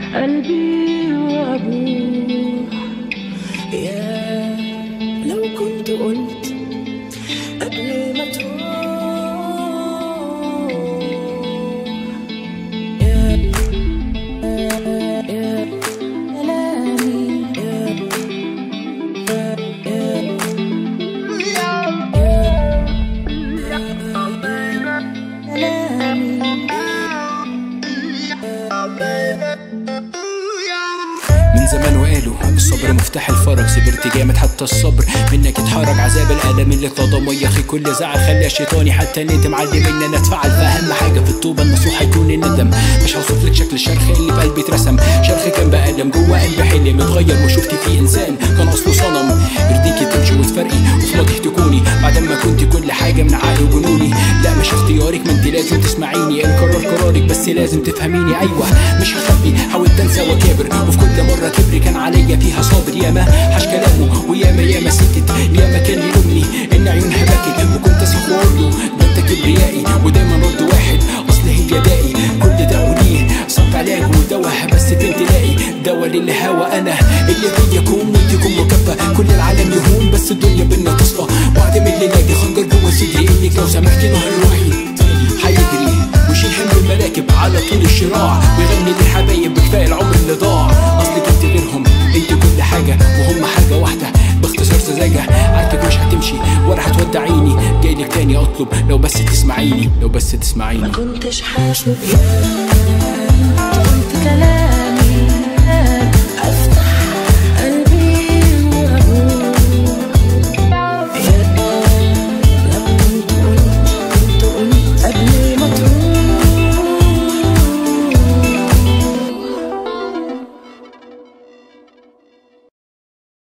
قلبي وأبوه يا لو كنت قلت قبل ما تروح يا يا كلامي يا يا من زمان وقالوا الصبر مفتاح الفرج صبرت جامد حتى الصبر منك اتحرج عذاب الالم اللي اتضم يا اخي كل زعل خلى الشيطاني حتى ندم علم ان انا اتفعل فاهم حاجه في التوبه النصوح هيكون الندم مش هوصف لك شكل الشرخ اللي في قلبي اترسم شرخ كان بألم جوه قلبي حلم اتغير وشفت فيه انسان كان اصله صنم يرضيكي تمشي وتفرقي وفي ماضي تكوني بعد ما كنت كل حاجه من عقلي وجنوني لا مش اختيارك ما انت لازم تسمعيني القرار قرارك بس لازم تفهميني ايوه مش هخبي حاولت انسى واكابر وفي كل مره كبري كان عليا فيها صابر ياما حش كلامه وياما ياما سكت ياما كان يلومني ان عيونها بكت وكنت اثق واقول له ده انت كبريائي ودايما رد واحد اصل هي دائي كل ده وليه صب علاج ودواء بس فين تلاقي دواء للهوى انا اللي فيا يكون وانتكم مكفى كل العالم يهون بس الدنيا بينا تصفى وعد من اللي لاقي خنجر جوه سيدي انك لو سمحتي نهر روحي هيجري ويشيل حمل المراكب على طول الشراع ويغني للحبايب بكفايه العمر اللي ضاع اصلك انت غيرهم انت كل حاجه وهم حاجه واحده باختصار سذاجه عارفك مش هتمشي ولا هتودعيني جايلك تاني اطلب لو بس تسمعيني لو بس تسمعيني كنتش حاسب يا